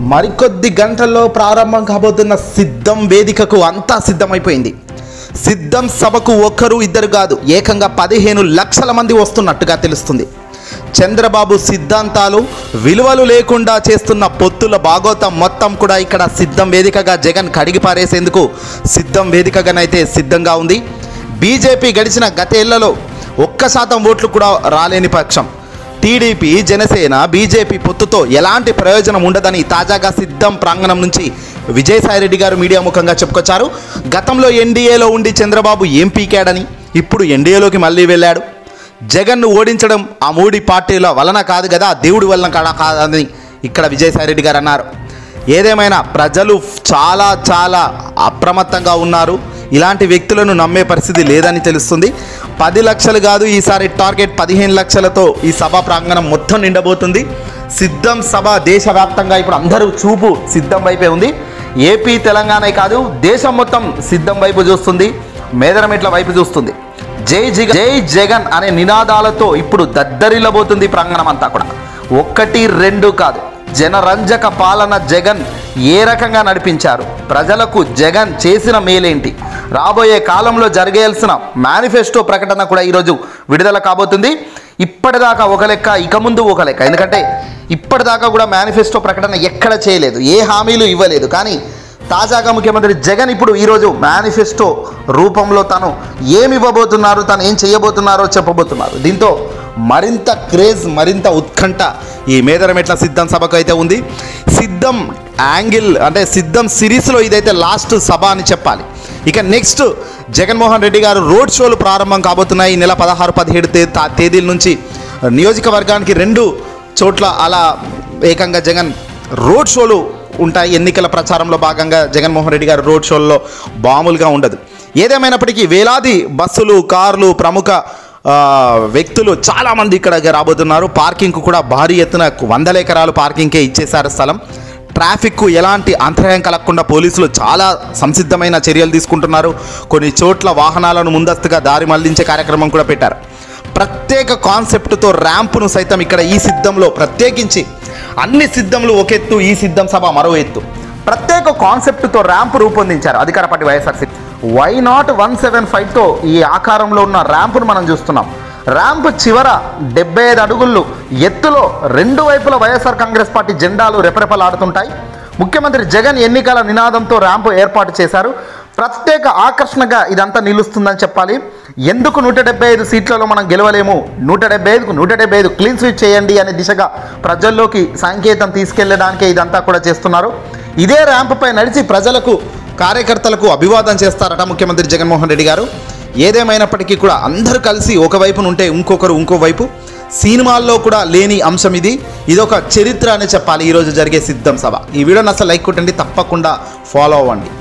మరికొద్ది గంటల్లో ప్రారంభం కాబోతున్న సిద్ధం వేదికకు అంతా సిద్ధమైపోయింది సిద్ధం సభకు ఒక్కరు ఇద్దరు కాదు ఏకంగా పదిహేను లక్షల మంది వస్తున్నట్టుగా తెలుస్తుంది చంద్రబాబు సిద్ధాంతాలు విలువలు లేకుండా చేస్తున్న పొత్తుల భాగోతం మొత్తం కూడా ఇక్కడ సిద్ధం వేదికగా జగన్ కడిగి పారేసేందుకు సిద్ధం వేదికగానైతే సిద్ధంగా ఉంది బీజేపీ గడిచిన గతేళ్లలో ఒక్క శాతం ఓట్లు కూడా రాలేని పక్షం టీడీపీ జనసేన బీజేపీ పొత్తుతో ఎలాంటి ప్రయోజనం ఉండదని తాజాగా సిద్ధం ప్రాంగణం నుంచి విజయసాయిరెడ్డి గారు మీడియా ముఖంగా చెప్పుకొచ్చారు గతంలో ఎన్డీఏలో ఉండి చంద్రబాబు ఏం పీకాడని ఇప్పుడు ఎన్డీఏలోకి మళ్ళీ వెళ్ళాడు జగన్ను ఓడించడం ఆ మూడి పార్టీల వలన కాదు కదా దేవుడి వలన కాదా కాదని ఇక్కడ విజయసాయిరెడ్డి గారు అన్నారు ఏదేమైనా ప్రజలు చాలా చాలా అప్రమత్తంగా ఉన్నారు ఇలాంటి వ్యక్తులను నమ్మే పరిస్థితి లేదని తెలుస్తుంది పది లక్షలు కాదు ఈసారి టార్గెట్ పదిహేను లక్షలతో ఈ సభ ప్రాంగణం మొత్తం నిండబోతుంది సిద్ధం సభ దేశవ్యాప్తంగా ఇప్పుడు అందరూ చూపు సిద్ధం వైపే ఉంది ఏపీ తెలంగాణ కాదు దేశం మొత్తం సిద్ధం వైపు చూస్తుంది మేదరమెట్ల వైపు చూస్తుంది జై జగన్ జై జగన్ అనే నినాదాలతో ఇప్పుడు దద్దరిల్లబోతుంది ఈ ప్రాంగణం అంతా కూడా ఒక్కటి రెండు కాదు జనరంజక పాలన జగన్ ఏ రకంగా నడిపించారు ప్రజలకు జగన్ చేసిన మేలేంటి రాబోయే కాలంలో జరగాల్సిన మేనిఫెస్టో ప్రకటన కూడా ఈరోజు విడుదల కాబోతుంది ఇప్పటిదాకా ఒక లెక్క ఇక ముందు ఒక లెక్క ఎందుకంటే ఇప్పటిదాకా కూడా మేనిఫెస్టో ప్రకటన ఎక్కడ చేయలేదు ఏ హామీలు ఇవ్వలేదు కానీ తాజాగా ముఖ్యమంత్రి జగన్ ఇప్పుడు ఈరోజు మేనిఫెస్టో రూపంలో తను ఏమి ఇవ్వబోతున్నారు తను ఏం చేయబోతున్నారో చెప్పబోతున్నారు దీంతో మరింత క్రేజ్ మరింత ఉత్కంఠ ఈ మేదరమెట్ల సిద్ధం సభకు అయితే ఉంది సిద్ధం యాంగిల్ అంటే సిద్ధం సిరీస్లో ఇదైతే లాస్ట్ సభ అని చెప్పాలి ఇక నెక్స్ట్ జగన్మోహన్ రెడ్డి గారు రోడ్ షోలు ప్రారంభం కాబోతున్నాయి ఈ నెల పదహారు పదిహేడు తే తా- తేదీల నుంచి నియోజకవర్గానికి రెండు చోట్ల అలా ఏకంగా జగన్ రోడ్ షోలు ఉంటాయి ఎన్నికల ప్రచారంలో భాగంగా జగన్మోహన్ రెడ్డి గారు రోడ్ షోల్లో మామూలుగా ఉండదు ఏదేమైనప్పటికీ వేలాది బస్సులు కార్లు ప్రముఖ ఆ, వ్యక్తులు చాలామంది ఇక్కడ రాబోతున్నారు పార్కింగ్ కూడా భారీ ఎత్తున వందల ఎకరాలు పార్కింగ్కే ఇచ్చేశారు స్థలం ట్రాఫిక్కు ఎలాంటి అంతరాయం కలగకుండా పోలీసులు చాలా సంసిద్ధమైన చర్యలు తీసుకుంటున్నారు కొన్ని చోట్ల వాహనాలను ముందస్తుగా దారి మళ్లించే కార్యక్రమం కూడా పెట్టారు ప్రత్యేక కాన్సెప్ట్తో ర్యాంపును సైతం ఇక్కడ ఈ సిద్ధంలో ప్రత్యేకించి అన్ని సిద్ధంలు ఒక ఎత్తు ఈ సిద్ధం సభ మరో ఎత్తు ప్రత్యేక కాన్సెప్ట్తో ర్యాంప్ రూపొందించారు అధికార party YSRCP why not one seven ఫైవ్తో ఈ ఆకారంలో ఉన్న ర్యాంపును మనం చూస్తున్నాం ర్యాంప్ చివర డెబ్బై ఐదు అడుగులు ఎత్తులో రెండు వైపుల వైఎస్ఆర్ కాంగ్రెస్ పార్టీ జెండాలు రెపరెపలాడుతుంటాయి ముఖ్యమంత్రి జగన్ ఎన్నికల నినాదంతో ర్యాంపు ఏర్పాటు చేశారు ప్రత్యేక ఆకర్షణగా ఇదంతా నిలుస్తుందని చెప్పాలి ఎందుకు నూట డెబ్బై ఐదు సీట్లలో మనం గెలవలేము నూట డెబ్బై ఐదుకు నూట డెబ్బై ఐదు క్లీన్ స్వీప్ చేయండి అనే దిశగా ప్రజల్లోకి సంకేతం తీసుకెళ్లడానికే ఇదంతా కూడా చేస్తున్నారు ఇదే ర్యాంపుపై నడిచి ప్రజలకు కార్యకర్తలకు అభివాదం చేస్తారట ముఖ్యమంత్రి జగన్మోహన్ రెడ్డి గారు ఏదేమైనప్పటికీ కూడా అందరూ కలిసి ఒకవైపున ఉంటే ఇంకొకరు ఇంకో వైపు సినిమాల్లో కూడా లేని అంశం ఇది ఇదొక చరిత్ర అని చెప్పాలి ఈరోజు జరిగే సిద్ధం సభ ఈ వీడియోని అసలు లైక్ కొట్టండి తప్పకుండా ఫాలో అవ్వండి